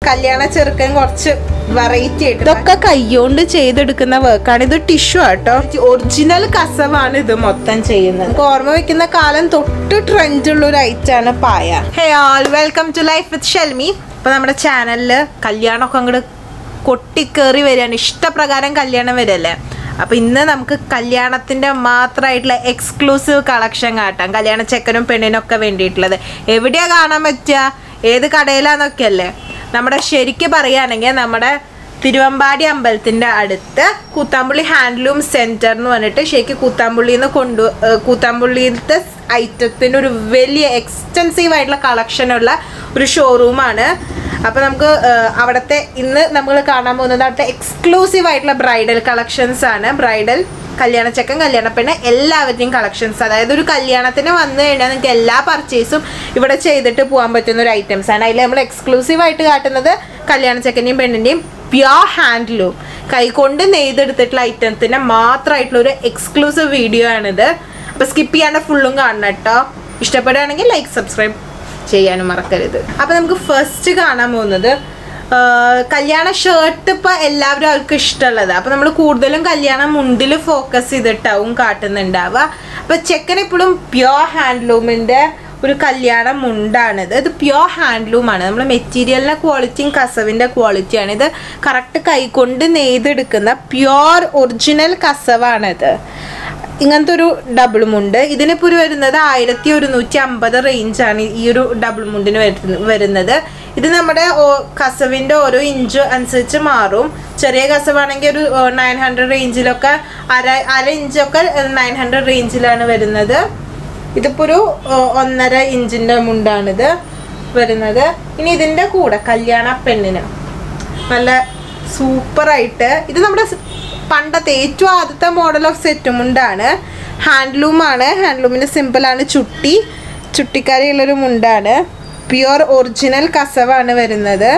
കല്യാണ ചെറുക്കൻ കുറച്ച് വെറൈറ്റി ആയിട്ട് ഇതൊക്കെ കൈകൊണ്ട് ചെയ്തെടുക്കുന്ന വർക്കാണ് ഇത് ടിഷ്യൂ ആട്ടോ ഒറിജിനൽ കസവാണ് ഇത് മൊത്തം ചെയ്യുന്നത് നമുക്ക് ഓർമ്മ വെക്കുന്ന കാലം തൊട്ട് ട്രെൻഡ് ഉള്ള ഒരു ഐറ്റം ആണ് പായ hey all welcome to life with Shelmi ഇപ്പൊ നമ്മുടെ ചാനലില് കല്യാണമൊക്കെ അങ്ങോട്ട് കൊട്ടിക്കേറി വരികയാണ് ഇഷ്ടപ്രകാരം കല്യാണം വരല്ലേ അപ്പൊ ഇന്ന് നമുക്ക് കല്യാണത്തിന്റെ മാത്രമായിട്ടുള്ള എക്സ്ക്ലൂസീവ് കളക്ഷൻ കാട്ടാം കല്യാണ ചെക്കനും പെണ്ണിനും ഒക്കെ വേണ്ടിയിട്ടുള്ളത് എവിടെയാ കാണാൻ പറ്റുക ഏത് കടയിലാന്നൊക്കെ അല്ലേ നമ്മുടെ ശരിക്ക് പറയുകയാണെങ്കിൽ നമ്മുടെ തിരുവമ്പാടി അമ്പലത്തിന്റെ അടുത്ത് കൂത്താമ്പുള്ളി ഹാൻഡ്ലൂം സെന്റർ എന്ന് പറഞ്ഞിട്ട് ശരിക്കും കൂത്താമ്പുള്ളിയിൽ നിന്ന് കൊണ്ടു ഏഹ് കൂത്താമ്പുള്ളിയിലത്തെ ഐറ്റത്തിന് ഒരു വലിയ എക്സ്റ്റെൻസീവ് ആയിട്ടുള്ള കളക്ഷനുള്ള ഒരു ഷോറൂമാണ് അപ്പോൾ നമുക്ക് ഏഹ്, അവിടുത്തെ ഇന്ന് നമ്മൾ കാണാൻ പോകുന്നത് അവിടുത്തെ എക്സ്ക്ലൂസീവ് ആയിട്ടുള്ള ബ്രൈഡൽ കളക്ഷൻസ് ആണ് ബ്രൈഡൽ കല്യാണ ചെക്കൻ കല്യാണ പെണ്ണ് എല്ലാവരുടെയും കളക്ഷൻസ് അതായത് ഒരു കല്യാണത്തിന് വന്നു കഴിഞ്ഞാൽ നിങ്ങൾക്ക് എല്ലാ പർച്ചേസും ഇവിടെ ചെയ്തിട്ട് പോകാൻ പറ്റുന്ന ഒരു ഐറ്റംസ് ആണ് അതിൽ നമ്മൾ എക്സ്ക്ലൂസീവ് ആയിട്ട് കാട്ടുന്നത് കല്യാണ ചെക്കൻ്റെയും പെണ്ണിൻ്റെയും പ്യോർ ഹാൻഡ്ലൂം കൈകൊണ്ട് നെയ്തെടുത്തിട്ടുള്ള ഐറ്റത്തിന് മാത്രമായിട്ടുള്ള ഒരു എക്സ്ക്ലൂസീവ് വീഡിയോ ആണിത് അപ്പോൾ സ്കിപ്പ് ചെയ്യാണ്ട് ഫുള്ളും കാണണം കേട്ടോ ഇഷ്ടപ്പെടുകയാണെങ്കിൽ ലൈക്ക് സബ്സ്ക്രൈബ് ചെയ്യാനും മറക്കരുത് അപ്പോൾ നമുക്ക് ഫസ്റ്റ് കാണാൻ പോകുന്നത് ആ, കല്യാണ ഷർട്ട് ഇപ്പൊ എല്ലാവരും അവർക്ക് ഇഷ്ടമുള്ളത് അപ്പൊ നമ്മൾ കൂടുതലും കല്യാണ മുണ്ടിൽ ഫോക്കസ് ചെയ്തിട്ടാവും കാട്ടുന്നുണ്ടാവുക അപ്പൊ ചെക്കൻ എപ്പോഴും പ്യോർ ഹാൻഡ്ലൂമിന്റെ ഒരു കല്യാണ മുണ്ടാണിത് ഇത് പ്യോർ ഹാൻഡ്ലൂം ആണ് നമ്മൾ മെറ്റീരിയലിന്റെ ക്വാളിറ്റിയും കസവിന്റെ ക്വാളിറ്റിയാണ് ഇത് കറക്റ്റ് കൈകൊണ്ട് നെയ്തെടുക്കുന്ന പ്യോർ ഒറിജിനൽ കസവാണിത് ഇങ്ങനത്തെ ഒരു ഡബിൾ മുണ്ട് ഇതിനിപ്പോൾ ഒരു വരുന്നത് ആയിരത്തി ഒരുന്നൂറ്റി അമ്പത് റേഞ്ചാണ് ഈ ഒരു ഡബിൾ മുണ്ടിന് വരുന്ന- വരുന്നത് ഇത് നമ്മുടെ ഓ- കസവിന്റെ ഓരോ ഇഞ്ച് അനുസരിച്ച് മാറും ചെറിയ കസവാണെങ്കിൽ ഒരു നയൻ ഹൺഡ്രഡ് റേഞ്ചിലൊക്കെ അര അര ഇഞ്ചൊക്കെ നയൻ ഹൺഡ്രഡ് റേഞ്ചിലാണ് വരുന്നത് ഇതിപ്പോൾ ഒരു ഓ, ഒന്നര ഇഞ്ചിന്റെ മുണ്ടാണിത് വരുന്നത് ഇനി ഇതിന്റെ കൂടെ കല്യാണ പെണ്ണിന് നല്ല സൂപ്പറായിട്ട് ഇത് നമ്മുടെ സ് പണ്ടത്തെ ഏറ്റവും ആദ്യത്തെ മോഡൽ ഓഫ് സെറ്റ് മുണ്ടാണ് ഹാൻഡ്ലൂം ആണ് ഹാൻഡ്ലൂമിന് സിമ്പിളാണ് ചുട്ടി ചുട്ടിക്കാരിയുള്ളൊരു മുണ്ടാണ് പ്യുവർ ഒറിജിനൽ കസവാണ് വരുന്നത്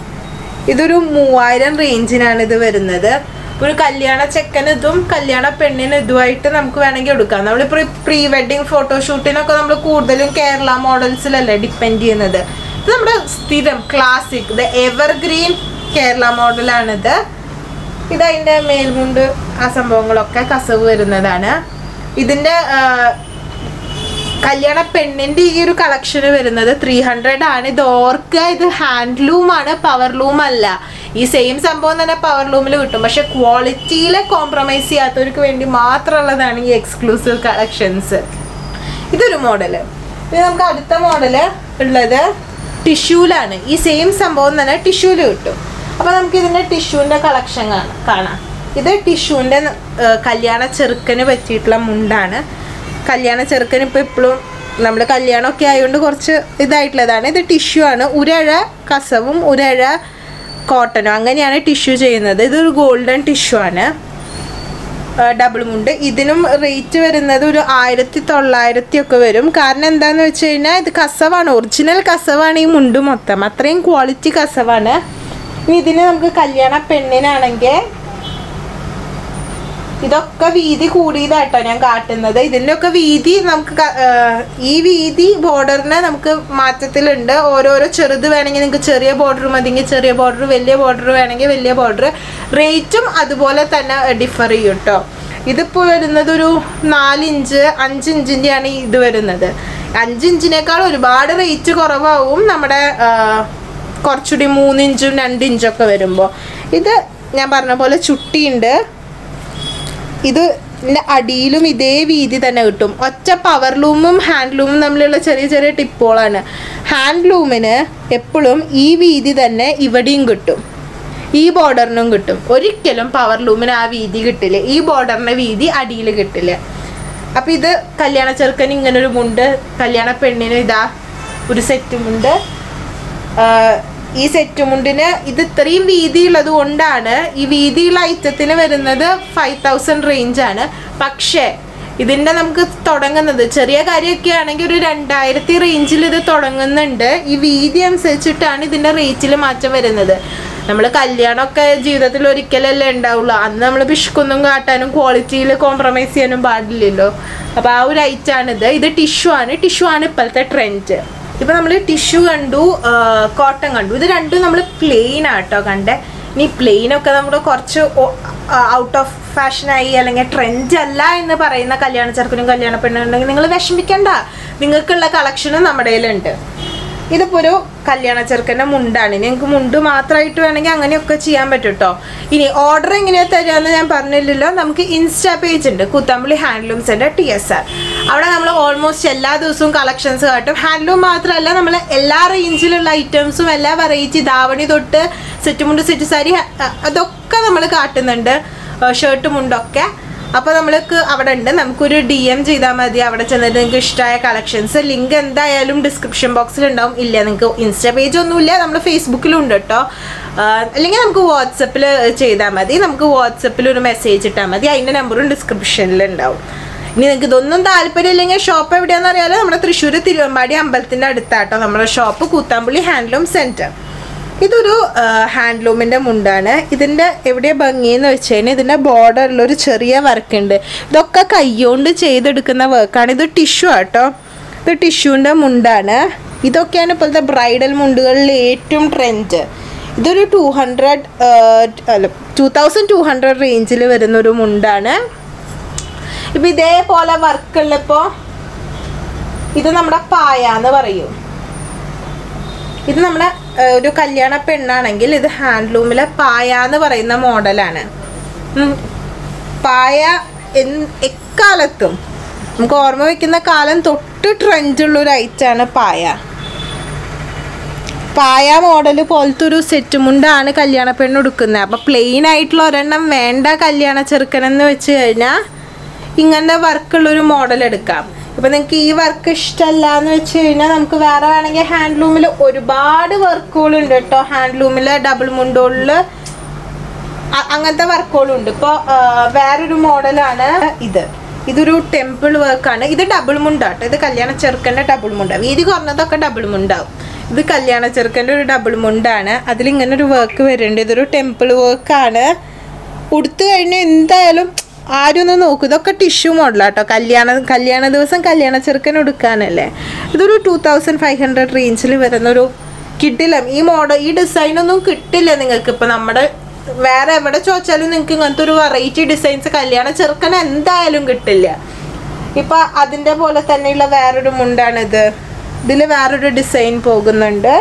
ഇതൊരു മൂവായിരം റേഞ്ചിനാണ് ഇത് വരുന്നത് ഒരു കല്യാണ ചെക്കന് ഇതും കല്യാണ പെണ്ണിന് ഇതുമായിട്ട് നമുക്ക് വേണമെങ്കിൽ എടുക്കാം നമ്മളിപ്പോൾ പ്രീ വെഡിങ് ഫോട്ടോഷൂട്ടിനൊക്കെ നമ്മൾ കൂടുതലും കേരള മോഡൽസിലല്ലേ ഡിപ്പെൻഡ് ചെയ്യുന്നത് ഇത് നമ്മുടെ സ്ഥിരം ക്ലാസിക് ദ എവർഗ്രീൻ കേരള മോഡലാണിത് ഇത് അതിൻ്റെ മേൽമുണ്ട് ആ സംഭവങ്ങളൊക്കെ കസവ് വരുന്നതാണ് ഇതിൻ്റെ കല്യാണ പെണ്ണിന്റെ ഈ ഒരു കളക്ഷന് വരുന്നത് ത്രീ ഹൺഡ്രഡ് ആണ് ഇത് ഓർക്കുക ഇത് ഹാൻഡ്ലൂം ആണ് പവർ ലൂം അല്ല ഈ സെയിം സംഭവം തന്നെ പവർ ലൂമിൽ കിട്ടും പക്ഷെ ക്വാളിറ്റിയിൽ കോംപ്രമൈസ് ചെയ്യാത്തവർക്ക് വേണ്ടി മാത്രമുള്ളതാണ് ഈ എക്സ്ക്ലൂസീവ് കളക്ഷൻസ് ഇതൊരു മോഡല് ഇത് നമുക്ക് അടുത്ത മോഡല് ഉള്ളത് ടിഷ്യൂലാണ് ഈ സെയിം സംഭവം തന്നെ ടിഷ്യൂല് കിട്ടും അപ്പോൾ നമുക്ക് ഇതിൻ്റെ ടിഷ്യൂവിൻ്റെ കളക്ഷൻ കാണാം കാണാം ഇത് ടിഷ്യൂവിൻ്റെ കല്യാണ ചെറുക്കന് പറ്റിയിട്ടുള്ള മുണ്ടാണ് കല്യാണ ചെറുക്കൻ ഇപ്പോൾ ഇപ്പോഴും നമ്മൾ കല്യാണമൊക്കെ ആയതുകൊണ്ട് കുറച്ച് ഇതായിട്ടുള്ളതാണ് ഇത് ടിഷ്യൂ ആണ് ഉരഴ കസവും ഉരഴ കോട്ടനും അങ്ങനെയാണ് ടിഷ്യൂ ചെയ്യുന്നത് ഇതൊരു ഗോൾഡൻ ടിഷ്യൂ ആണ് ഡബിൾ മുണ്ട് ഇതിനും റേറ്റ് വരുന്നത് ഒരു ആയിരത്തി തൊള്ളായിരത്തി ഒക്കെ വരും കാരണം എന്താന്ന് വെച്ച് കഴിഞ്ഞാൽ ഇത് കസവാണ് ഒറിജിനൽ കസവാണ് ഈ മുണ്ട് മൊത്തം അത്രയും ക്വാളിറ്റി കസവാണ് ഇനി ഇതിന് നമുക്ക് കല്യാണ പെണ്ണിനാണെങ്കിൽ ഇതൊക്കെ വീതി കൂടിയതാട്ടോ ഞാൻ കാട്ടുന്നത് ഇതിൻ്റെ ഒക്കെ വീതി നമുക്ക് ക- ഏർ ഈ വീതി ബോർഡറിന് നമുക്ക് മാറ്റത്തിലുണ്ട് ഓരോരോ ചെറുത് വേണമെങ്കിൽ നിങ്ങൾക്ക് ചെറിയ ബോർഡർ മതിയെങ്കിൽ ചെറിയ ബോർഡർ വലിയ ബോർഡർ വേണമെങ്കിൽ വലിയ ബോർഡർ റേറ്റും അതുപോലെ തന്നെ ഡിഫർ ചെയ്യും കേട്ടോ ഇതിപ്പോൾ വരുന്നത് ഒരു നാലിഞ്ച് അഞ്ച് ഇഞ്ചിൻ്റെയാണ് ഇത് വരുന്നത് അഞ്ച് ഇഞ്ചിനേക്കാൾ ഒരുപാട് റേറ്റ് കുറവാവും നമ്മുടെ ആ, കുറച്ചുകൂടി മൂന്നിഞ്ചും രണ്ട് ഇഞ്ചൊക്കെ വരുമ്പോൾ ഇത് ഞാൻ പറഞ്ഞ പോലെ ചുട്ടിയുണ്ട് ഇത് ഇതിന്റെ അടിയിലും ഇതേ വീതി തന്നെ കിട്ടും ഒറ്റ പവർ ലൂമും ഹാൻഡ് ലൂമും തമ്മിലുള്ള ചെറിയ ചെറിയ ടിപ്പുകളാണ് ഹാൻഡ് ലൂമിന് എപ്പോഴും ഈ വീതി തന്നെ ഇവിടെയും കിട്ടും ഈ ബോർഡറിനും കിട്ടും ഒരിക്കലും പവർ ലൂമിന് ആ വീതി കിട്ടില്ല ഈ ബോർഡറിന്റെ വീതി അടിയിൽ കിട്ടില്ല അപ്പം ഇത് കല്യാണ ചെറുക്കന് ഇങ്ങനൊരു മുണ്ട് കല്യാണ പെണ്ണിന് ഇതാ ഒരു സെറ്റ് മുണ്ട് ആഹ് ഈ സെറ്റ് മുണ്ടിന് ഇത് ഇത്രയും വീതിയുള്ളത് കൊണ്ടാണ് ഈ വീതിയുള്ള ഐറ്റത്തിന് വരുന്നത് ഫൈവ് തൗസൻഡ് റേഞ്ച് ആണ് പക്ഷേ ഇതിൻ്റെ നമുക്ക് തുടങ്ങുന്നത് ചെറിയ കാര്യമൊക്കെ ആണെങ്കിൽ ഒരു രണ്ടായിരത്തി റേഞ്ചിൽ ഇത് തുടങ്ങുന്നുണ്ട് ഈ വീതി അനുസരിച്ചിട്ടാണ് ഇതിൻ്റെ റേറ്റിൽ മാറ്റം വരുന്നത് നമ്മൾ കല്യാണമൊക്കെ ജീവിതത്തിൽ ഒരിക്കലല്ലേ ഉണ്ടാവുള്ളൂ അന്ന് നമ്മൾ പിഷ്കൊന്നും കാട്ടാനും ക്വാളിറ്റിയിൽ കോംപ്രമൈസ് ചെയ്യാനും പാടില്ലല്ലോ അപ്പോൾ ആ ഒരു ഐറ്റാണിത് ഇത് ടിഷ്യൂ ആണ് ടിഷ്യൂ ആണ് ഇപ്പോഴത്തെ ട്രെൻഡ് ഇപ്പൊ നമ്മൾ ടിഷ്യൂ കണ്ടു കോട്ടൺ കണ്ടു ഇത് രണ്ടും നമ്മൾ പ്ലെയിൻ ആട്ടോ കണ്ടേ ഇനി പ്ലെയിൻ ഒക്കെ നമ്മുടെ കുറച്ച് ഔട്ട് ഓഫ് ഫാഷനായി അല്ലെങ്കിൽ ട്രെൻഡ് അല്ല എന്ന് പറയുന്ന കല്യാണ ചെറുക്കനും കല്യാണ പെണ്ണും ഉണ്ടെങ്കിൽ നിങ്ങൾ വിഷമിക്കണ്ട നിങ്ങൾക്കുള്ള കളക്ഷനും നമ്മുടെ കയ്യിലുണ്ട് ഇതിപ്പോ ഒരു കല്യാണ ചെറുക്കൻ്റെ മുണ്ടാണ് ഇനി നിങ്ങൾക്ക് മുണ്ട് മാത്രമായിട്ട് വേണമെങ്കിൽ അങ്ങനെയൊക്കെ ചെയ്യാൻ പറ്റും കേട്ടോ ഇനി ഓർഡർ എങ്ങനെയാ തരാന്ന് ഞാൻ പറഞ്ഞില്ലല്ലോ നമുക്ക് ഇൻസ്റ്റാ പേജ് ഉണ്ട് കൂത്തമ്പള്ളി ഹാൻഡ്ലൂംസിന്റെ ടി എസ് ആർ അവിടെ നമ്മൾ ഓൾമോസ്റ്റ് എല്ലാ ദിവസവും കളക്ഷൻസ് കാട്ടും ഹാൻഡ്ലൂം മാത്രമല്ല നമ്മൾ എല്ലാ റേഞ്ചിലുള്ള ഐറ്റംസും എല്ലാ വെറൈറ്റി ധാവണി തൊട്ട് സെറ്റ് മുണ്ട് സെറ്റ് സാരി അ- അതൊക്കെ നമ്മൾ കാട്ടുന്നുണ്ട് ഷർട്ട് മുണ്ടൊക്കെ അപ്പോൾ നമ്മൾക്ക് അവിടെ ഉണ്ട് നമുക്കൊരു ഡി എം ചെയ്താൽ മതി അവിടെ ചെന്നിട്ട് നിങ്ങൾക്ക് ഇഷ്ടമായ കളക്ഷൻസ് ലിങ്ക് എന്തായാലും ഡിസ്ക്രിപ്ഷൻ ബോക്സിൽ ഉണ്ടാവും ഇല്ല നിങ്ങൾക്ക് ഇൻസ്റ്റാ പേജ് ഒന്നുമില്ല നമ്മൾ ഫേസ്ബുക്കിലും ഉണ്ട് കേട്ടോ അല്ലെങ്കിൽ നമുക്ക് വാട്സപ്പിൽ ചെയ്താൽ മതി നമുക്ക് വാട്സപ്പിൽ ഒരു മെസ്സേജ് ഇട്ടാൽ മതി അതിൻ്റെ നമ്പറും ഡിസ്ക്രിപ്ഷനിൽ ഉണ്ടാവും ഇനി നിങ്ങൾക്ക് ഇതൊന്നും താല്പര്യമില്ലെങ്കിൽ ഷോപ്പ് എവിടെയാണെന്ന് അറിയാലോ നമ്മുടെ തൃശ്ശൂർ തിരുവമ്പാടി അമ്പലത്തിൻ്റെ അടുത്താട്ടോ നമ്മുടെ ഷോപ്പ് കൂത്താമ്പള്ളി ഹാൻഡ്ലൂം സെൻറ്റർ ഇതൊരു ഹാൻഡ്ലൂമിൻ്റെ മുണ്ടാണ് ഇതിൻ്റെ എവിടെ ഭംഗിയെന്ന് വെച്ച് കഴിഞ്ഞാൽ ഇതിൻ്റെ ബോർഡറിൽ ഒരു ചെറിയ വർക്ക് ഉണ്ട് ഇതൊക്കെ കൈകൊണ്ട് ചെയ്തെടുക്കുന്ന വർക്കാണ് ഇത് ടിഷ്യൂ ആട്ടോ ഇത് ടിഷ്യൂൻ്റെ മുണ്ടാണ് ഇതൊക്കെയാണ് ഇപ്പോഴത്തെ ബ്രൈഡൽ മുണ്ടുകളിൽ ഏറ്റവും ട്രെൻഡ് ഇതൊരു ടു ഹൺഡ്രഡ് അല്ല ടു തൗസൻഡ് ടു ഹൺഡ്രഡ് റേഞ്ചിൽ വരുന്ന ഒരു മുണ്ടാണ് ഇപ്പം ഇതേപോലെ വർക്കുള്ളപ്പോൾ ഇത് നമ്മുടെ പായ എന്ന് പറയും ഇത് നമ്മുടെ ഏഹ്, ഒരു കല്യാണ പെണ്ണാണെങ്കിൽ ഇത് ഹാൻഡ്ലൂമിലെ പായ എന്ന് പറയുന്ന മോഡലാണ് ഉം. പായ എൻ- എക്കാലത്തും നമുക്ക് ഓർമ്മ വെക്കുന്ന കാലം തൊട്ട് ട്രെൻഡുള്ള ഒരു ഐറ്റാണ് പായ പായ മോഡൽ പോലത്തെ ഒരു സെറ്റ് മുണ്ടാണ് കല്യാണ പെണ്ണ് ഉടുക്കുന്നത് അപ്പോൾ പ്ലെയിൻ ആയിട്ടുള്ള ഒരെണ്ണം വേണ്ട കല്യാണ ചെറുക്കനെന്ന് വെച്ച് കഴിഞ്ഞാൽ ഇങ്ങനത്തെ വർക്കുള്ളൊരു മോഡൽ എടുക്കാം ഇപ്പം നിങ്ങൾക്ക് ഈ വർക്ക് ഇഷ്ടമല്ല എന്ന് വെച്ച് കഴിഞ്ഞാൽ നമുക്ക് വേറെ വേണമെങ്കിൽ ഹാൻഡ്ലൂമിൽ ഒരുപാട് വർക്കുകളുണ്ട് കേട്ടോ ഹാൻഡ്ലൂമിൽ ഡബിൾ മുണ്ടോളിൽ അങ്ങനത്തെ വർക്കുകളും ഉണ്ട് ഇപ്പോൾ വേറൊരു മോഡലാണ് ഇത് ഇതൊരു ടെമ്പിൾ വർക്കാണ് ഇത് ഡബിൾ മുണ്ടാട്ടോ ഇത് കല്യാണ ചെറുക്കൻ്റെ ഡബിൾ മുണ്ടാണ് വീതി കുറഞ്ഞതൊക്കെ ഡബിൾ മുണ്ടാവും ഇത് കല്യാണ ചെറുക്കൻ്റെ ഒരു ഡബിൾ മുണ്ടാണ് അതിലിങ്ങനെ ഒരു വർക്ക് വരുന്നുണ്ട് ഇതൊരു ടെമ്പിൾ വർക്കാണ് ഉടുത്തു കഴിഞ്ഞാൽ എന്തായാലും ആരും ഒന്ന് നോക്കും ഇതൊക്കെ ടിഷ്യൂ മോഡലാട്ടോ കല്യാണ കല്യാണ ദിവസം കല്യാണ ചെറുക്കൻ ഉടുക്കാനല്ലേ ഇതൊരു ടൂ തൗസൻഡ് ഫൈവ് ഹൺഡ്രഡ് റേഞ്ചിൽ വരുന്നൊരു കിട്ടില്ല ഈ മോഡൽ ഈ ഡിസൈനൊന്നും കിട്ടില്ല നിങ്ങൾക്ക് ഇപ്പം നമ്മുടെ വേറെ എവിടെ ചോദിച്ചാലും നിങ്ങൾക്ക് ഇങ്ങനത്തെ ഒരു വെറൈറ്റി ഡിസൈൻസ് കല്യാണ ചെറുക്കൻ എന്തായാലും കിട്ടില്ല ഇപ്പൊ അതിൻ്റെ പോലെ തന്നെയുള്ള വേറൊരു മുണ്ടാണിത് ഇതിൽ വേറൊരു ഡിസൈൻ പോകുന്നുണ്ട്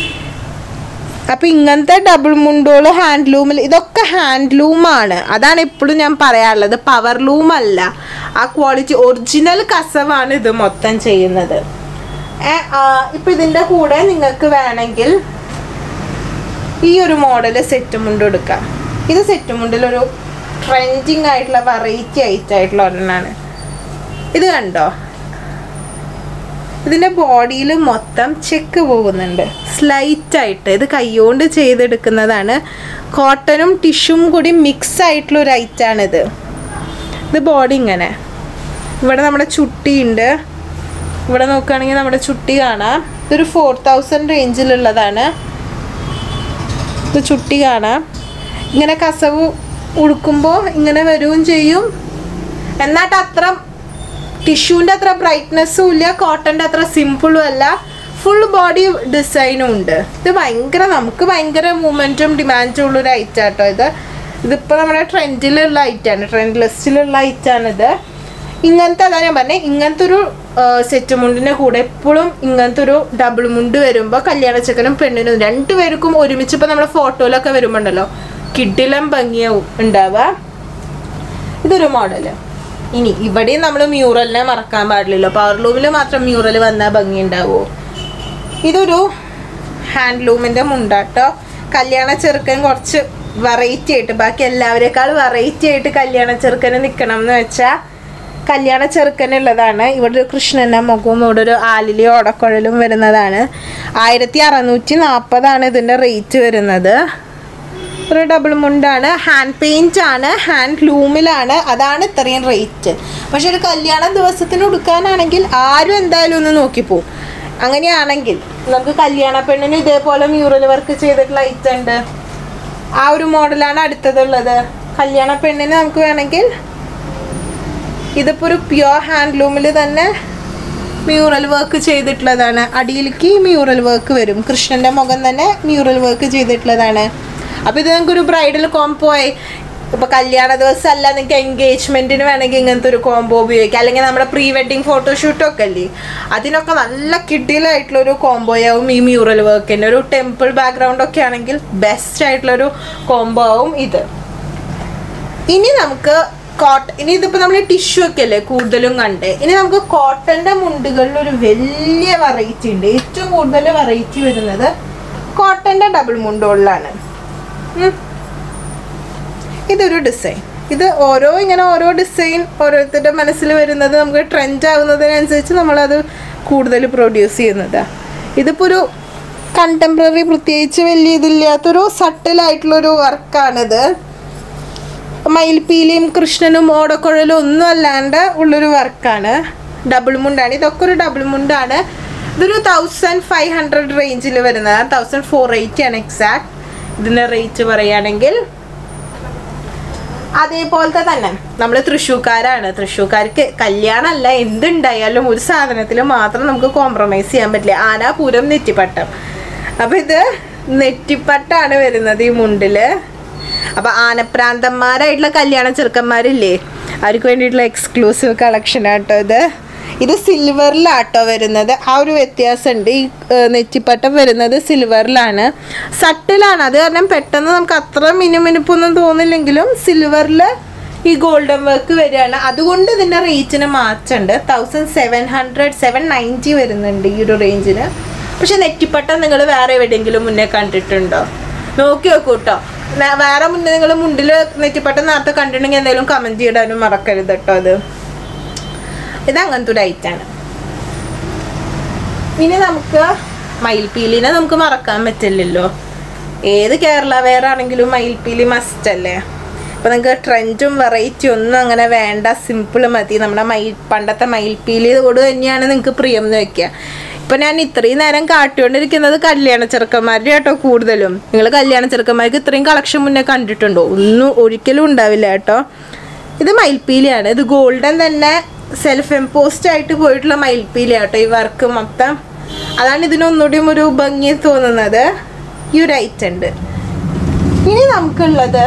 അപ്പൊ ഇങ്ങനത്തെ ഡബിൾ മുണ്ടോള് ഹാൻഡ്ലൂമിൽ ഇതൊക്കെ ഹാൻഡ്ലൂമാണ് അതാണ് എപ്പോഴും ഞാൻ പറയാറുള്ളത് പവർ ലൂം അല്ല ആ ക്വാളിറ്റി ഒറിജിനൽ കസവാണ് ഇത് മൊത്തം ചെയ്യുന്നത് ഏ, ആ, ഇപ്പൊ ഇതിന്റെ കൂടെ നിങ്ങൾക്ക് വേണമെങ്കിൽ ഈ ഒരു മോഡൽ സെറ്റ് മുണ്ട് എടുക്കാം ഇത് സെറ്റ് മുണ്ടിലൊരു ട്രെൻഡിങ് ആയിട്ടുള്ള വെറൈറ്റി ഐറ്റ് ആയിട്ടുള്ള ഒരെണ്ണമാണ് ഇത് കണ്ടോ ഇതിൻ്റെ ബോഡിയിൽ മൊത്തം ചെക്ക് പോകുന്നുണ്ട് സ്ലൈറ്റ് ആയിട്ട് ഇത് കൈകൊണ്ട് ചെയ്തെടുക്കുന്നതാണ് കോട്ടനും ടിഷ്യൂം കൂടി മിക്സ് ആയിട്ടുള്ള ഒരു ഐറ്റാണിത് ഇത് ബോഡി ഇങ്ങനെ ഇവിടെ നമ്മുടെ ചുട്ടിയുണ്ട് ഇവിടെ നോക്കുകയാണെങ്കിൽ നമ്മുടെ ചുട്ടി കാണാം ഇതൊരു ഫോർ തൗസൻഡ് റേഞ്ചിലുള്ളതാണ് ഇത് ചുട്ടി കാണാം ഇങ്ങനെ കസവ് ഉടുക്കുമ്പോൾ ഇങ്ങനെ വരികയും ചെയ്യും എന്നാട്ട് അത്ര ടിഷ്യൂൻ്റെ അത്ര ബ്രൈറ്റ്നെസ്സും ഇല്ല കോട്ടൻ്റെ അത്ര സിമ്പിളും അല്ല ഫുൾ ബോഡി ഡിസൈനും ഉണ്ട് ഇത് ഭയങ്കര നമുക്ക് ഭയങ്കര മൂവ്മെൻറ്റും ഡിമാൻഡും ഉള്ളൊരു ഐറ്റം കേട്ടോ ഇത് ഇതിപ്പോൾ നമ്മുടെ ട്രെൻഡിലുള്ള ഐറ്റാണ് ട്രെൻഡ് ലിസ്റ്റിലുള്ള ഐറ്റാണിത് ഇങ്ങനത്തെ അതാ ഞാൻ പറഞ്ഞത് ഇങ്ങനത്തെ ഒരു സെറ്റ് മുണ്ടിൻ്റെ കൂടെ എപ്പോഴും ഇങ്ങനത്തെ ഒരു ഡബിൾ മുണ്ട് വരുമ്പോൾ കല്യാണ ചെക്കനും പെണ്ണിനും രണ്ടുപേർക്കും ഒരുമിച്ച് ഇപ്പോൾ നമ്മുടെ ഫോട്ടോയിലൊക്കെ വരുമ്പോണ്ടല്ലോ കിഡിലം ഭംഗിയാവും ഉണ്ടാവുക ഇതൊരു മോഡല് ഇനി ഇവിടെയും നമ്മൾ മ്യൂറലിനെ മറക്കാൻ പാടില്ലല്ലോ പവർലൂമിൽ മാത്രം മ്യൂറൽ വന്നാൽ ഭംഗി ഉണ്ടാവുമോ ഇതൊരു ഹാൻഡ്ലൂമിൻ്റെ മുണ്ടാട്ടോ കല്യാണ ചെറുക്കൻ കുറച്ച് വെറൈറ്റി ആയിട്ട് ബാക്കി എല്ലാവരെക്കാൾ വെറൈറ്റി ആയിട്ട് കല്യാണ ചെറുക്കന് നിൽക്കണം എന്ന് വെച്ചാൽ കല്യാണ ചെറുക്കനുള്ളതാണ് ഇവിടെ ഒരു കൃഷ്ണൻ്റെ മുഖവും ഇവിടെ ഒരു ആലിലി ഓടക്കുഴലും വരുന്നതാണ് ആയിരത്തി അറുന്നൂറ്റി നാൽപ്പതാണ് ഇതിൻ്റെ റേറ്റ് വരുന്നത് ഒരു ഡബിൾ മുണ്ടാണ് ഹാൻഡ് പെയിന്റ് ആണ് ഹാൻഡ് ലൂമിലാണ് അതാണ് ഇത്രയും റേറ്റ് പക്ഷെ ഒരു കല്യാണ ദിവസത്തിന് ഉടുക്കാനാണെങ്കിൽ ആരും എന്തായാലും ഒന്ന് നോക്കിപ്പോവും അങ്ങനെയാണെങ്കിൽ നമുക്ക് കല്യാണ പെണ്ണിന് ഇതേപോലെ മ്യൂറൽ വർക്ക് ചെയ്തിട്ടുള്ള ഐറ്റം ഉണ്ട് ആ ഒരു മോഡലാണ് അടുത്തതുള്ളത് കല്യാണ പെണ്ണിന് നമുക്ക് വേണമെങ്കിൽ ഇതിപ്പോൾ ഒരു പ്യുവർ ഹാൻഡ്ലൂമിൽ തന്നെ മ്യൂറൽ വർക്ക് ചെയ്തിട്ടുള്ളതാണ് അടിയിലേക്ക് മ്യൂറൽ വർക്ക് വരും കൃഷ്ണന്റെ മുഖം തന്നെ മ്യൂറൽ വർക്ക് ചെയ്തിട്ടുള്ളതാണ് അപ്പൊ ഇത് നിങ്ങൾക്ക് ഒരു ബ്രൈഡൽ കോംബോ ആയി ഇപ്പൊ കല്യാണ ദിവസം അല്ല നിങ്ങൾക്ക് എൻഗേജ്മെന്റിന് വേണമെങ്കിൽ ഇങ്ങനത്തെ ഒരു കോംബോ ഉപയോഗിക്കാം അല്ലെങ്കിൽ നമ്മുടെ പ്രീ വെഡിങ് ഫോട്ടോഷൂട്ടും ഒക്കെ അല്ലേ അതിനൊക്കെ നല്ല കിഡിലായിട്ടുള്ള ഒരു കോംബോ ആവും ഈ മ്യൂറൽ വർക്കിന്റെ ഒരു ടെമ്പിൾ ബാക്ക്ഗ്രൗണ്ട് ഒക്കെ ആണെങ്കിൽ ബെസ്റ്റ് ആയിട്ടുള്ള ഒരു കോംബോ ആവും ഇത് ഇനി നമുക്ക് കോട്ടൺ ഇനി ഇതിപ്പോ നമ്മൾ ടിഷ്യൂ ഒക്കെ അല്ലേ കൂടുതലും കണ്ട് ഇനി നമുക്ക് കോട്ടന്റെ മുണ്ടുകളിൽ ഒരു വലിയ വെറൈറ്റി ഉണ്ട് ഏറ്റവും കൂടുതൽ വെറൈറ്റി വരുന്നത് കോട്ടന്റെ ഡബിൾ മുണ്ടുകളിലാണ് ഉം. ഇതൊരു ഡിസൈൻ ഇത് ഓരോ ഇങ്ങനെ ഓരോ ഡിസൈൻ ഓരോരുത്തരുടെ മനസ്സിൽ വരുന്നത് നമുക്ക് ട്രെൻഡ് ആവുന്നതിനനുസരിച്ച് നമ്മളത് കൂടുതൽ പ്രൊഡ്യൂസ് ചെയ്യുന്നതാ ഇതിപ്പോൾ ഒരു കണ്ടംപററി പ്രത്യേകിച്ച് വലിയ ഇതില്ലാത്തൊരു സട്ടിലായിട്ടുള്ളൊരു വർക്കാണിത് മയിൽപ്പീലിയും കൃഷ്ണനും ഓടക്കുഴലും ഒന്നും അല്ലാണ്ട് ഉള്ളൊരു വർക്കാണ് ഡബിൾ മുണ്ടാണ് ഇതൊക്കെ ഒരു ഡബിൾ മുണ്ടാണ് ഇതൊരു തൗസൻഡ് ഫൈവ് ഹൺഡ്രഡ് റേഞ്ചിൽ വരുന്നതാണ് തൗസൻഡ് ഫോർ എയ്റ്റി ആണ് എക്സാക്ട് ഇതിൻ്റെ റേറ്റ് പറയുകയാണെങ്കിൽ അതേപോലത്തെ തന്നെ നമ്മൾ തൃശ്ശൂക്കാരാണ് തൃശ്ശൂക്കാർക്ക് കല്യാണമല്ല എന്തുണ്ടായാലും ഒരു സാധനത്തിൽ മാത്രം നമുക്ക് കോംപ്രമൈസ് ചെയ്യാൻ പറ്റില്ല ആന പൂരം നെറ്റിപ്പട്ടം അപ്പൊ ഇത് നെറ്റിപ്പട്ടാണ് വരുന്നത് ഈ മുണ്ടില് അപ്പൊ ആനപ്രാന്തന്മാരായിട്ടുള്ള കല്യാണ ചെറുക്കന്മാരില്ലേ അവർക്ക് വേണ്ടിയിട്ടുള്ള എക്സ്ക്ലൂസീവ് കളക്ഷൻ ആട്ടോ ഇത് ഇത് സിൽവറിലാട്ടോ വരുന്നത് ആ ഒരു വ്യത്യാസമുണ്ട് ഈ ഏർ, നെറ്റിപ്പട്ടം വരുന്നത് സിൽവറിലാണ് സട്ടിലാണ് അത് കാരണം പെട്ടെന്ന് നമുക്ക് അത്ര മിനുമിനുപ്പൊന്നും തോന്നില്ലെങ്കിലും സിൽവറിൽ ഈ ഗോൾഡൻ വർക്ക് വരികയാണ് അതുകൊണ്ട് ഇതിൻ്റെ റേറ്റിന് മാറ്റമുണ്ട് thousand seven hundred seven ninety വരുന്നുണ്ട് ഈ ഒരു റേഞ്ചിന് പക്ഷെ നെറ്റിപ്പട്ടം നിങ്ങൾ വേറെ എവിടെയെങ്കിലും മുന്നേ കണ്ടിട്ടുണ്ടോ നോക്കി നോക്കൂ കേട്ടോ നേ- വേറെ മുന്നേ നിങ്ങൾ മുണ്ടിൽ നെറ്റിപ്പട്ടം നേരത്തെ കണ്ടിട്ടുണ്ടെങ്കിൽ എന്തെങ്കിലും കമൻറ്റ് ചെയ്യിടാനും മറക്കരുത് കേട്ടോ അത് ഇത് അങ്ങനത്തെ ഒരു ഐറ്റാണ് ഇനി നമുക്ക് മയിൽപ്പീലിനെ നമുക്ക് മറക്കാൻ പറ്റില്ലല്ലോ ഏത് കേരള വെയർ ആണെങ്കിലും മയിൽപ്പീലി മസ്റ്റ് അല്ലേ അപ്പൊ നിങ്ങൾക്ക് ട്രെൻഡും വെറൈറ്റി ഒന്നും അങ്ങനെ വേണ്ട സിമ്പിൾ മതി നമ്മുടെ മയിൽ പണ്ടത്തെ മയിൽപ്പീലിയോട് തന്നെയാണ് നിങ്ങൾക്ക് പ്രിയം എന്ന് വെക്കുക ഇപ്പൊ ഞാൻ ഇത്രയും നേരം കാട്ടിക്കൊണ്ടിരിക്കുന്നത് കല്യാണ ചെറുക്കന്മാരുടെ കേട്ടോ കൂടുതലും നിങ്ങൾ കല്യാണ ചെറുക്കന്മാർക്ക് ഇത്രയും കളക്ഷൻ മുന്നേ കണ്ടിട്ടുണ്ടോ ഒന്നും ഒരിക്കലും ഉണ്ടാവില്ല കേട്ടോ ഇത് മയിൽപ്പീലിയാണ് ഇത് ഗോൾഡൻ തന്നെ സെൽഫ് എംപോസ്റ്റ് ആയിട്ട് പോയിട്ടുള്ള മയിൽപ്പീലി കേട്ടോ ഈ വർക്ക് മൊത്തം അതാണ് ഇതിനൊന്നുകൂടിയും ഒരു ഭംഗി തോന്നുന്നത് ഈ ഒരു ഐറ്റം ഉണ്ട് ഇനി നമുക്കുള്ളത്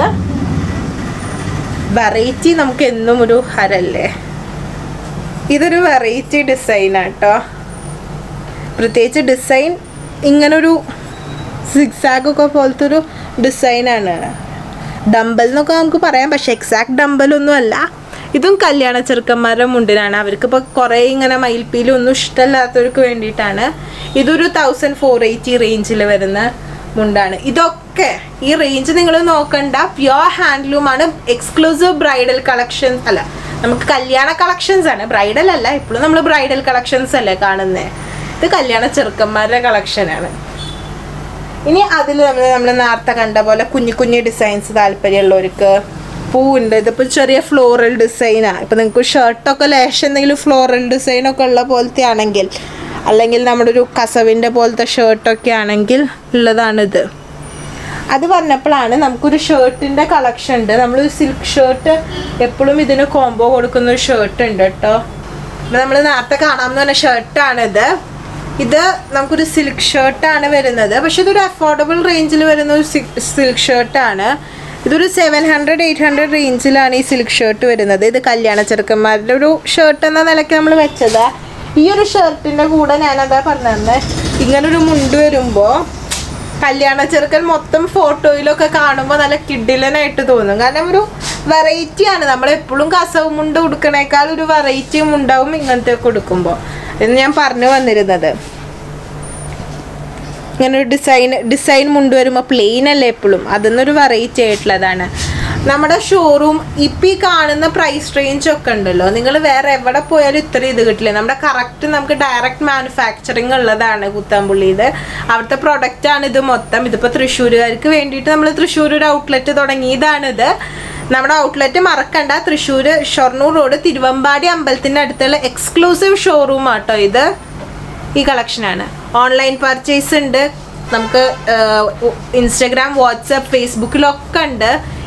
വെറൈറ്റി നമുക്ക് എന്നും ഒരു ഹരല്ലേ ഇതൊരു വെറൈറ്റി ഡിസൈൻ ആട്ടോ പ്രത്യേകിച്ച് ഡിസൈൻ ഇങ്ങനൊരു സിക്സാഗ് ഒക്കെ പോലത്തെ ഒരു ഡിസൈനാണ് ഡമ്പൽ എന്നൊക്കെ നമുക്ക് പറയാം പക്ഷെ എക്സാക്ട് ഡമ്പലൊന്നും അല്ല ഇതും കല്യാണ ചെറുക്കന്മാരുടെ മുണ്ടിനാണ് അവർക്ക് ഇപ്പോൾ കുറേ ഇങ്ങനെ മയിൽപ്പീലും ഒന്നും ഇഷ്ടമല്ലാത്തവർക്ക് വേണ്ടിയിട്ടാണ് ഇതൊരു തൗസൻഡ് ഫോർ എയ്റ്റി റേഞ്ചിൽ വരുന്ന മുണ്ടാണ് ഇതൊക്കെ ഈ റേഞ്ച് നിങ്ങൾ നോക്കണ്ട പ്യുവർ ഹാൻഡ്ലൂമാണ് എക്സ്ക്ലൂസീവ് ബ്രൈഡൽ കളക്ഷൻ അല്ല നമുക്ക് കല്യാണ കളക്ഷൻസ് ആണ് ബ്രൈഡൽ അല്ല ഇപ്പോഴും നമ്മൾ ബ്രൈഡൽ കളക്ഷൻസ് അല്ലേ കാണുന്നത് ഇത് കല്യാണ ചെറുക്കന്മാരുടെ കളക്ഷനാണ് ഇനി അതിൽ നമ്മൾ നമ്മൾ നേരത്തെ കണ്ട പോലെ കുഞ്ഞു കുഞ്ഞു ഡിസൈൻസ് താല്പര്യമുള്ളവർക്ക് പൂവുണ്ട് ഇതിപ്പോൾ ചെറിയ ഫ്ലോറൽ ഡിസൈനാണ് ഇപ്പം നിങ്ങൾക്ക് ഷർട്ടൊക്കെ ലേശം എന്തെങ്കിലും ഫ്ലോറൽ ഡിസൈനൊക്കെ ഉള്ള പോലത്തെ ആണെങ്കിൽ അല്ലെങ്കിൽ നമ്മുടെ ഒരു കസവിൻ്റെ പോലത്തെ ഷർട്ടൊക്കെ ആണെങ്കിൽ ഉള്ളതാണിത് അത് പറഞ്ഞപ്പോഴാണ് നമുക്കൊരു ഷർട്ടിൻ്റെ കളക്ഷൻ ഉണ്ട് നമ്മളൊരു സിൽക്ക് ഷർട്ട് എപ്പോഴും ഇതിന് കോംബോ കൊടുക്കുന്ന ഒരു ഷർട്ട് ഉണ്ട് കേട്ടോ നമ്മൾ നേരത്തെ കാണാമെന്ന് പറഞ്ഞ ഷർട്ടാണിത് ഇത് നമുക്കൊരു സിൽക്ക് ഷർട്ടാണ് വരുന്നത് പക്ഷെ ഇതൊരു അഫോർഡബിൾ റേഞ്ചിൽ വരുന്ന ഒരു സിൽക്ക് ഷർട്ടാണ് ഇതൊരു സെവൻ ഹൺഡ്രഡ് എയ്റ്റ് ഹൺഡ്രഡ് റേഞ്ചിലാണ് ഈ സിൽക്ക് ഷർട്ട് വരുന്നത് ഇത് കല്യാണ ചെറുക്കന്മാരുടെ ഒരു ഷർട്ട് എന്ന നിലയ്ക്ക് നമ്മൾ വെച്ചത് ഈ ഒരു ഷർട്ടിൻ്റെ കൂടെ ഞാനതാ പറഞ്ഞത് ഇങ്ങനൊരു മുണ്ട് വരുമ്പോൾ കല്യാണ ചെറുക്കൻ മൊത്തം ഫോട്ടോയിലൊക്കെ കാണുമ്പോൾ നല്ല കിഡിലനായിട്ട് തോന്നും കാരണം ഒരു വെറൈറ്റി ആണ് നമ്മൾ എപ്പോഴും കസവ് മുണ്ട് ഉടുക്കണേക്കാൾ ഒരു വെറൈറ്റിയും ഉണ്ടാവും ഇങ്ങനത്തെ ഒക്കെ ഉടുക്കുമ്പോൾ എന്ന് ഞാൻ പറഞ്ഞു വന്നിരുന്നത് ഇങ്ങനെ ഒരു ഡിസൈൻ ഡിസൈൻ മുണ്ട് വരുമ്പോൾ പ്ലെയിൻ അല്ലേ എപ്പോഴും അതൊന്നൊരു വെറൈറ്റി ആയിട്ടുള്ളതാണ് നമ്മുടെ ഷോറൂം ഇപ്പം ഈ കാണുന്ന പ്രൈസ് റേഞ്ച് ഒക്കെ ഉണ്ടല്ലോ നിങ്ങൾ വേറെ എവിടെ പോയാലും ഇത്ര ഇത് കിട്ടില്ല നമ്മുടെ കറക്റ്റ് നമുക്ക് ഡയറക്റ്റ് മാനുഫാക്ചറിങ് ഉള്ളതാണ് കുത്താമ്പുള്ളിയിൽ അവിടുത്തെ പ്രൊഡക്റ്റ് ആണ് ഇത് മൊത്തം ഇതിപ്പോൾ തൃശ്ശൂരുകാർക്ക് വേണ്ടിയിട്ട് നമ്മൾ തൃശ്ശൂർ ഒരു ഔട്ട്ലെറ്റ് തുടങ്ങിയതാണിത് നമ്മുടെ ഔട്ട്ലെറ്റ് മറക്കണ്ട തൃശ്ശൂർ ഷൊർണൂർ റോഡ് തിരുവമ്പാടി അമ്പലത്തിൻ്റെ അടുത്തുള്ള എക്സ്ക്ലൂസീവ് ഷോറൂം ആട്ടോ ഇത് ഈ കളക്ഷനാണ് ഓൺലൈൻ പർച്ചേസ് ഉണ്ട് നമുക്ക് ഇൻസ്റ്റഗ്രാം വാട്സപ്പ് ഫേസ്ബുക്കിലൊക്കെ ഉണ്ട്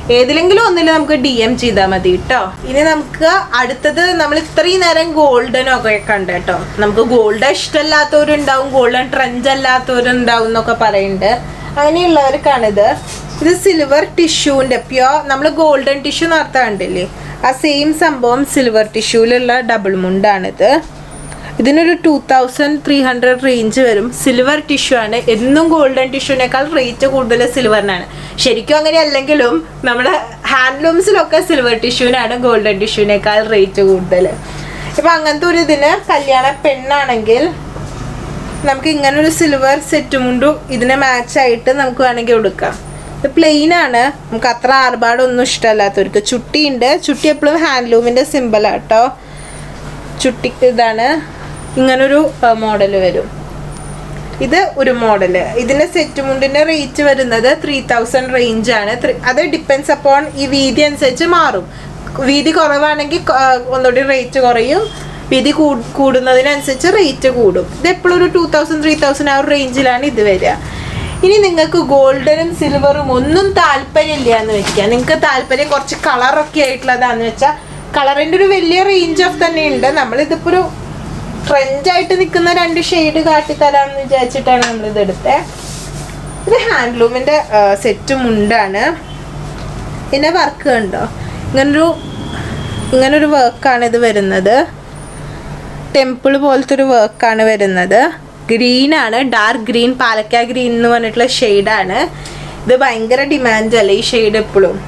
ഏതിലെങ്കിലും ഒന്നിൽ നമുക്ക് ഡി എം ചെയ്താൽ മതി കേട്ടോ ഇനി നമുക്ക് അടുത്തത് നമ്മൾ ഇത്രയും നേരം ഗോൾഡൻ ഒക്കെ കണ്ട് കേട്ടോ നമുക്ക് ഗോൾഡൻ ഇഷ്ടമല്ലാത്തവരുണ്ടാവും ഗോൾഡൻ ട്രെൻഡ് അല്ലാത്തവരുണ്ടാവും എന്നൊക്കെ പറയുന്നുണ്ട് അങ്ങനെയുള്ളവർക്കാണിത് ഇത് സിൽവർ ടിഷ്യൂവിൻ്റെ പ്യോ നമ്മൾ ഗോൾഡൻ ടിഷ്യൂ നടത്താൻ കണ്ടില്ലേ ആ സെയിം സംഭവം സിൽവർ ടിഷ്യൂവിലുള്ള ഡബിൾ മുണ്ടാണിത് ഇതിനൊരു two thousand three hundred range വരും സിൽവർ ടിഷ്യൂ ആണ് എന്നും ഗോൾഡൻ ടിഷ്യൂവിനേക്കാൾ റേറ്റ് കൂടുതൽ സിൽവറിനാണ് ശരിക്കും അങ്ങനെ അല്ലെങ്കിലും നമ്മുടെ ഹാൻഡ്ലൂംസിലൊക്കെ സിൽവർ ടിഷ്യൂവിനാണ് ഗോൾഡൻ ടിഷ്യൂവിനേക്കാൾ റേറ്റ് കൂടുതൽ ഇപ്പം അങ്ങനത്തെ ഒരു ഇതിന് കല്യാണ പെണ്ണാണെങ്കിൽ നമുക്ക് ഇങ്ങനെ ഒരു സിൽവർ സെറ്റ് മുണ്ടു ഇതിനെ മാച്ച് ആയിട്ട് നമുക്ക് വേണമെങ്കിൽ കൊടുക്കാം ഇത് പ്ലെയിൻ ആണ് നമുക്ക് അത്ര ആർഭാടൊന്നും ഇഷ്ടമല്ലാത്തവർക്ക് ചുട്ടിയുണ്ട് ചുട്ടി എപ്പോഴും ഹാൻഡ്ലൂമിൻ്റെ സിമ്പിളാട്ടോ ചുട്ടി ഇതാണ് ഇങ്ങനൊരു മോഡൽ വരും ഇത് ഒരു മോഡല് ഇതിന്റെ സെറ്റ് മുണ്ടിന്റെ റേറ്റ് വരുന്നത് ത്രീ തൗസൻഡ് റേഞ്ച് ആണ് ത്രി- അത് ഡിപ്പെൻസ് അപ്പോൺ ഈ വീതി അനുസരിച്ച് മാറും വീതി കുറവാണെങ്കിൽ കൊ- ആ, ഒന്നുകൂടി റേറ്റ് കുറയും വീതി കൂ- കൂടുന്നതിനനുസരിച്ച് റേറ്റ് കൂടും ഇത് എപ്പോഴും ഒരു ടൂ തൗസൻഡ് ത്രീ തൗസൻഡ് ആ ഒരു റേഞ്ചിലാണ് ഇത് വരിക ഇനി നിങ്ങൾക്ക് ഗോൾഡനും സിൽവറും ഒന്നും താല്പര്യമില്ല എന്ന് വെക്കുക നിങ്ങൾക്ക് താല്പര്യം കുറച്ച് കളറൊക്കെ ആയിട്ടുള്ളതാന്ന് വെച്ചാൽ കളറിന്റെ ഒരു വലിയ റേഞ്ച് ഓഫ് തന്നെ ഉണ്ട് നമ്മളിതിപ്പോ ഒരു ട്രെൻഡായിട്ട് നിൽക്കുന്ന രണ്ട് ഷെയ്ഡ് കാട്ടിത്തരാമെന്ന് വിചാരിച്ചിട്ടാണ് നമ്മളിത് എടുത്തത് ഇത് ഹാൻഡ്ലൂമിൻ്റെ സെറ്റ് മുണ്ടാണ് പിന്നെ വർക്ക് കണ്ടോ ഇങ്ങനൊരു ഇങ്ങനൊരു വർക്കാണ് ഇത് വരുന്നത് ടെമ്പിൾ പോലത്തെ ഒരു വർക്കാണ് വരുന്നത് ഗ്രീൻ ആണ് ഡാർക്ക് ഗ്രീൻ പാലക്ക ഗ്രീൻ എന്ന് പറഞ്ഞിട്ടുള്ള ഷെയ്ഡാണ് ഇത് ഭയങ്കര ഡിമാൻഡ് അല്ലേ ഈ ഷെയ്ഡ് എപ്പോഴും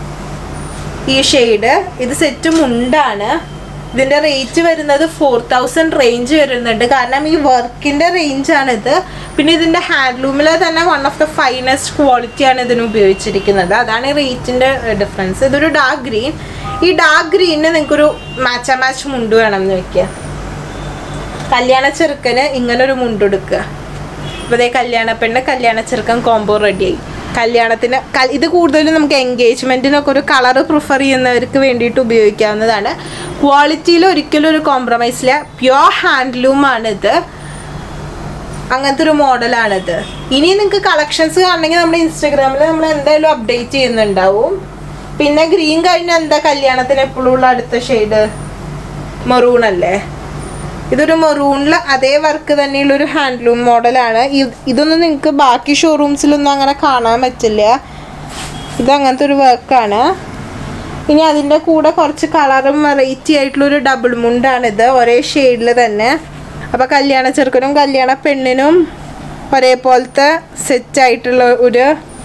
ഈ ഷെയ്ഡ് ഇത് സെറ്റ് മുണ്ടാണ് ഇതിന്റെ റേറ്റ് വരുന്നത് ഫോർ തൗസൻഡ് റേഞ്ച് വരുന്നുണ്ട് കാരണം ഈ വർക്കിന്റെ റേഞ്ച് ആണിത് പിന്നെ ഇതിന്റെ ഹാൻഡ്ലൂമിൽ തന്നെ one of the finest quality ആണ് ഇതിന് ഉപയോഗിച്ചിരിക്കുന്നത് അതാണ് ഈ റേറ്റിന്റെ ഡിഫറൻസ് ഇതൊരു ഡാർക്ക് ഗ്രീൻ ഈ ഡാർക്ക് ഗ്രീനിന് നിങ്ങൾക്കൊരു മാച്ച് മാച്ച് മുണ്ട് വേണം എന്ന് വെക്കുക കല്യാണ ചെറുക്കന് ഇങ്ങനെ ഒരു മുണ്ടെടുക്കുക അപ്പോൾ അതേ കല്യാണ പെണ്ണ് കല്യാണ ചെറുക്കൻ കോംബോ റെഡിയായി കല്യാണത്തിന് ക- ഇത് കൂടുതലും നമുക്ക് എൻഗേജ്മെൻറ്റിനൊക്കെ ഒരു കളർ പ്രിഫർ ചെയ്യുന്നവർക്ക് വേണ്ടിയിട്ട് ഉപയോഗിക്കാവുന്നതാണ് ക്വാളിറ്റിയിൽ ഒരിക്കലും ഒരു കോംപ്രമൈസ് ഇല്ല പ്യോർ ഹാൻഡ്ലൂം ആണിത് അങ്ങനത്തെ ഒരു മോഡലാണിത് ഇനി നിങ്ങൾക്ക് കളക്ഷൻസ് കാണണമെങ്കിൽ നമ്മുടെ ഇൻസ്റ്റാഗ്രാമിൽ നമ്മൾ എന്തായാലും അപ്ഡേറ്റ് ചെയ്യുന്നുണ്ടാവും പിന്നെ ഗ്രീൻ കഴിഞ്ഞ എന്താ കല്യാണത്തിന് എപ്പോഴും ഉള്ള അടുത്ത ഷെയ്ഡ് മെറൂൺ അല്ലേ ഇതൊരു മെറൂണിൽ അതേ വർക്ക് തന്നെയുള്ള ഒരു ഹാൻഡ്ലൂം മോഡലാണ് ഇതൊന്നും നിങ്ങൾക്ക് ബാക്കി ഷോറൂംസിലൊന്നും അങ്ങനെ കാണാൻ പറ്റില്ല ഇത് അങ്ങനത്തെ ഒരു വർക്കാണ് ഇനി അതിൻ്റെ കൂടെ കുറച്ച് കളറും വെറൈറ്റി ആയിട്ടുള്ള ഒരു ഡബിൾ മുണ്ടാണിത് ഒരേ ഷെയ്ഡിൽ തന്നെ അപ്പോൾ കല്യാണ ചെറുക്കനും കല്യാണ പെണ്ണിനും ഒരേപോലത്തെ സെറ്റായിട്ടുള്ള ഒരു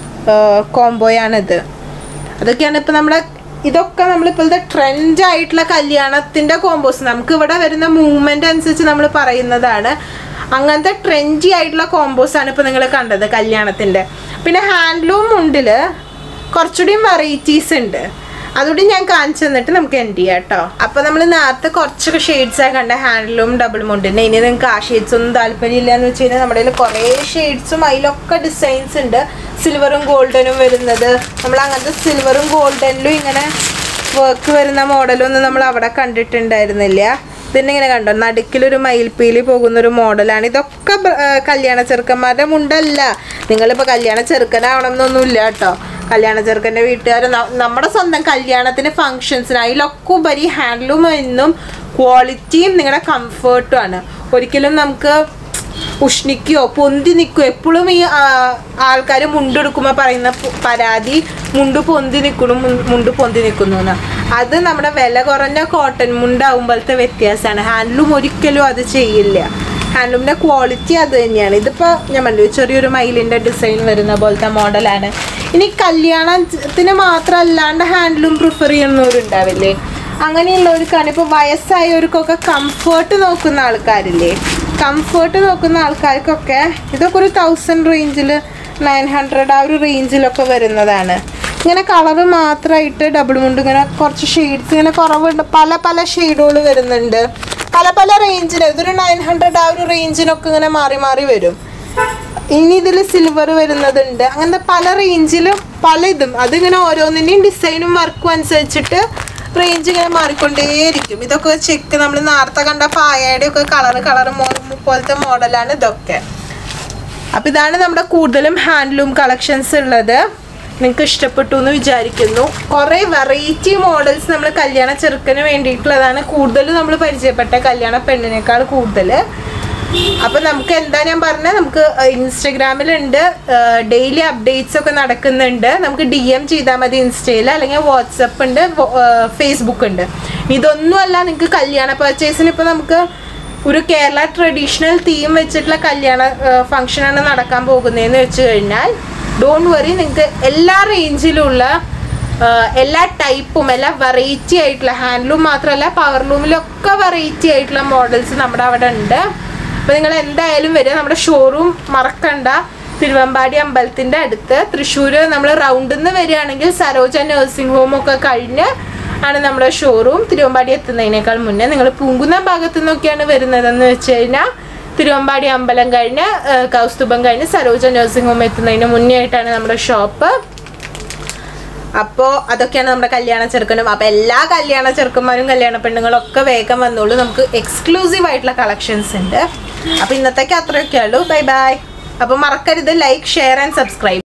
കോംബോയാണിത് അതൊക്കെയാണ് ഇപ്പം നമ്മുടെ ഇതൊക്കെ നമ്മളിപ്പോഴത്തെ ട്രെൻഡ് ആയിട്ടുള്ള കല്യാണത്തിന്റെ കോമ്പോസ് നമുക്ക് ഇവിടെ വരുന്ന മൂവ്മെന്റ് അനുസരിച്ച് നമ്മൾ പറയുന്നതാണ് അങ്ങനത്തെ ട്രെൻഡി ആയിട്ടുള്ള കോമ്പോസ് ആണ് ഇപ്പൊ നിങ്ങൾ കണ്ടത് കല്യാണത്തിന്റെ പിന്നെ ഹാൻഡ്ലൂം മുണ്ടില് കുറച്ചുകൂടിയും വെറൈറ്റീസ് ഉണ്ട് അതുകൂടി ഞാൻ കാണിച്ചു തന്നിട്ട് നമുക്ക് എൻഡ് ചെയ്യാം കേട്ടോ അപ്പൊ നമ്മൾ നേരത്തെ കുറച്ചൊക്കെ ഷെയ്ഡ്സ് ആ കണ്ട ഹാൻഡ്ലൂം ഡബിൾ മുണ്ടിന്റെ ഇനി നിങ്ങൾക്ക് ആ ഷെയ്ഡ്സ് ഒന്നും താല്പര്യമില്ല എന്ന് വെച്ച് കഴിഞ്ഞാൽ നമ്മുടെ കയ്യിൽ കുറേ ഷെയ്ഡ്സും അതിലൊക്കെ ഡിസൈൻസ് ഉണ്ട് സിൽവറും ഗോൾഡനും വരുന്നത് നമ്മൾ അങ്ങനത്തെ സിൽവറും ഗോൾഡനിലും ഇങ്ങനെ വർക്ക് വരുന്ന മോഡലൊന്നും നമ്മൾ അവിടെ കണ്ടിട്ടുണ്ടായിരുന്നില്ല പിന്നെ ഇങ്ങനെ കണ്ടോ നടുക്കിലൊരു മയിൽപ്പീലി പോകുന്ന ഒരു മോഡലാണ് ഇതൊക്കെ ബ- ആ, കല്യാണ ചെറുക്കന്മാരുടെ മുണ്ടല്ല നിങ്ങളിപ്പോൾ കല്യാണ ചെറുക്കനാവണം എന്നൊന്നുമില്ല കേട്ടോ കല്യാണ ചെറുക്കൻ്റെ വീട്ടുകാർ നമ്മുടെ സ്വന്തം കല്യാണത്തിന് ഫങ്ഷൻസിന് അതിലൊക്കെ ഉപരി ഹാൻഡ്ലൂം എന്നും ക്വാളിറ്റിയും നിങ്ങളുടെ കംഫേർട്ടും ആണ് ഒരിക്കലും നമുക്ക് ഉഷ്ണിക്കോ പൊന്തി നിൽക്കോ എപ്പോഴും ഈ ആൾക്കാർ മുണ്ടെടുക്കുമ്പോൾ പറയുന്ന പ- പരാതി മുണ്ട് പൊന്തി നിൽക്കുന്നു മുൻ- മുണ്ട് പൊന്തി നിൽക്കുന്നു എന്ന് അത് നമ്മുടെ വില കുറഞ്ഞ കോട്ടൺ മുണ്ടാവുമ്പോഴത്തെ വ്യത്യാസമാണ് ഹാൻഡ്ലൂം ഒരിക്കലും അത് ചെയ്യില്ല ഹാൻഡ്ലൂമിൻ്റെ ക്വാളിറ്റി അത് തന്നെയാണ് ഇതിപ്പോൾ ഞാൻ പറഞ്ഞു ചെറിയൊരു മയിലിൻ്റെ ഡിസൈൻ വരുന്ന പോലത്തെ മോഡലാണ് ഇനി കല്യാണത്തിന് മാത്രമല്ലാണ്ട് ഹാൻഡ്ലൂം പ്രിഫർ ചെയ്യുന്നവരുണ്ടാവില്ലേ അങ്ങനെയുള്ളവർക്കാണ് ഇപ്പോൾ വയസ്സായവർക്കൊക്കെ കംഫേർട്ട് നോക്കുന്ന ആൾക്കാരില്ലേ കംഫേർട്ട് നോക്കുന്ന ആൾക്കാർക്കൊക്കെ ഇതൊക്കെ ഒരു തൗസൻഡ് റേഞ്ചിൽ നയൻ ഹൺഡ്രഡ് ആ ഒരു റേഞ്ചിലൊക്കെ വരുന്നതാണ് ഇങ്ങനെ കളറ് മാത്രമായിട്ട് ഡബിൾ മുണ്ട് ഇങ്ങനെ കുറച്ച് ഷെയ്ഡ്സ് ഇങ്ങനെ കുറവുണ്ട് പല പല ഷെയ്ഡുകൾ വരുന്നുണ്ട് പല പല റേഞ്ചിൽ ഇതൊരു നയൻ ഹൺഡ്രഡ് ആ ഒരു റേഞ്ചിനൊക്കെ ഇങ്ങനെ മാറി മാറി വരും ഇനി ഇതിൽ സിൽവർ വരുന്നതുണ്ട് അങ്ങനത്തെ പല റേഞ്ചിലും പല ഇതും അതിങ്ങനെ ഓരോന്നിൻ്റെയും ഡിസൈനും വർക്കും അനുസരിച്ചിട്ട് റേഞ്ച് ഇങ്ങനെ മാറിക്കൊണ്ടേയിരിക്കും ഇതൊക്കെ ചെക്ക് നമ്മൾ നേരത്തെ കണ്ട പായയുടെ ഒക്കെ കളർ കളർ പോലത്തെ മോഡലാണ് ഇതൊക്കെ അപ്പം ഇതാണ് നമ്മുടെ കൂടുതലും ഹാൻഡ്ലൂം കളക്ഷൻസ് ഉള്ളത് നിങ്ങൾക്ക് ഇഷ്ടപ്പെട്ടു എന്ന് വിചാരിക്കുന്നു കുറേ വെറൈറ്റി മോഡൽസ് നമ്മൾ കല്യാണ ചെറുക്കന് വേണ്ടിയിട്ടുള്ളതാണ് കൂടുതൽ നമ്മൾ പരിചയപ്പെട്ട കല്യാണ പെണ്ണിനേക്കാൾ കൂടുതൽ അപ്പൊ നമുക്ക് എന്താ ഞാൻ പറഞ്ഞ നമുക്ക് ഇൻസ്റ്റഗ്രാമിലുണ്ട് ഡെയിലി അപ്ഡേറ്റ്സ് ഒക്കെ നടക്കുന്നുണ്ട് നമുക്ക് ഡി എം ചെയ്താൽ മതി ഇൻസ്റ്റയിൽ അല്ലെങ്കിൽ വാട്സപ്പ് ഉണ്ട് ഫേസ്ബുക്ക് ഉണ്ട് ഇതൊന്നുമല്ല നിങ്ങൾക്ക് കല്യാണ പർച്ചേസിന് ഇപ്പൊ നമുക്ക് ഒരു കേരള ട്രഡീഷണൽ തീം വെച്ചിട്ടുള്ള കല്യാണ ഫംഗ്ഷനാണ് നടക്കാൻ പോകുന്നതെന്ന് വെച്ച് കഴിഞ്ഞാൽ ഡോണ്ട് വറി നിങ്ങൾക്ക് എല്ലാ റേഞ്ചിലുള്ള ആഹ് എല്ലാ ടൈപ്പും എല്ലാ വെറൈറ്റി ആയിട്ടുള്ള ഹാൻഡ്ലൂം മാത്രമല്ല പവർലൂമിലൊക്കെ വെറൈറ്റി ആയിട്ടുള്ള മോഡൽസ് നമ്മുടെ അവിടെ ഉണ്ട് അപ്പോൾ നിങ്ങൾ എന്തായാലും വരിക നമ്മുടെ ഷോറൂം മറക്കണ്ട തിരുവമ്പാടി അമ്പലത്തിൻ്റെ അടുത്ത് തൃശ്ശൂർ നമ്മൾ റൗണ്ടിൽ നിന്ന് വരികയാണെങ്കിൽ സരോജ നഴ്സിംഗ് ഹോം ഒക്കെ കഴിഞ്ഞ് ആണ് നമ്മുടെ ഷോറൂം തിരുവമ്പാടി എത്തുന്നതിനേക്കാൾ മുന്നേ നിങ്ങൾ പൂങ്കുന്ന ഭാഗത്തു നിന്നൊക്കെയാണ് വരുന്നതെന്ന് വെച്ച് കഴിഞ്ഞാൽ തിരുവമ്പാടി അമ്പലം കഴിഞ്ഞ് ആഹ് കൗസ്തുഭം കഴിഞ്ഞ് സരോജ നഴ്സിംഗ് ഹോം എത്തുന്നതിന് മുന്നേ ആയിട്ടാണ് നമ്മുടെ ഷോപ്പ് അപ്പോൾ അതൊക്കെയാണ് നമ്മുടെ കല്യാണ ചെറുക്കനും അപ്പോൾ എല്ലാ കല്യാണ ചെറുക്കന്മാരും കല്യാണ പെണ്ണുങ്ങളും ഒക്കെ വേഗം വന്നോളൂ നമുക്ക് എക്സ്ക്ലൂസീവ് ആയിട്ടുള്ള കളക്ഷൻസ് ഉണ്ട് അപ്പോൾ ഇന്നത്തേക്ക് അത്രയൊക്കെ ഉള്ളൂ ബൈ ബൈ അപ്പോൾ മറക്കരുത് ലൈക്ക് ഷെയർ ആൻഡ് സബ്സ്ക്രൈബ്